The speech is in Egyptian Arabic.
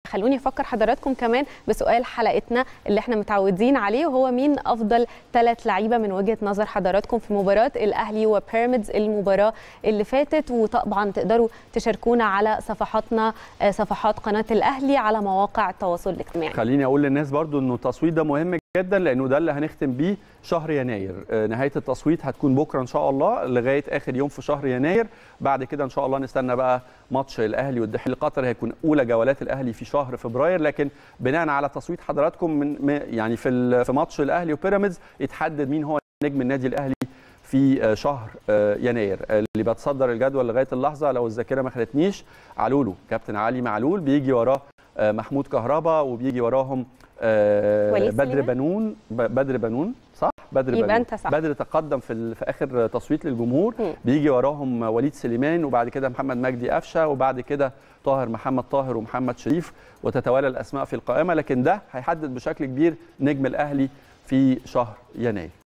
خلوني افكر حضراتكم كمان بسؤال حلقتنا اللي احنا متعودين عليه وهو مين افضل ثلاث لعيبه من وجهه نظر حضراتكم في مباراه الاهلي وبيراميدز المباراه اللي فاتت وطبعا تقدروا تشاركونا على صفحاتنا صفحات قناه الاهلي على مواقع التواصل الاجتماعي خليني اقول للناس برضو انه التصويت ده مهم جدا لانه ده اللي هنختم بيه شهر يناير نهايه التصويت هتكون بكره ان شاء الله لغايه اخر يوم في شهر يناير بعد كده ان شاء الله نستنى بقى ماتش الاهلي والدحيل القطري هيكون اولى جولات الاهلي في شهر فبراير لكن بناء على تصويت حضراتكم من يعني في في ماتش الاهلي وبيراميدز يتحدد مين هو نجم النادي الاهلي في شهر يناير اللي بيتصدر الجدول لغايه اللحظه لو الذاكره ما خدتنيش علولو كابتن علي معلول بيجي وراه محمود كهربا وبيجي وراهم بدر بنون بدر بنون صح بدر يبقى بنون انت صح. بدر تقدم في في اخر تصويت للجمهور م. بيجي وراهم وليد سليمان وبعد كده محمد مجدي قفشه وبعد كده طاهر محمد طاهر ومحمد شريف وتتوالى الاسماء في القائمه لكن ده هيحدد بشكل كبير نجم الاهلي في شهر يناير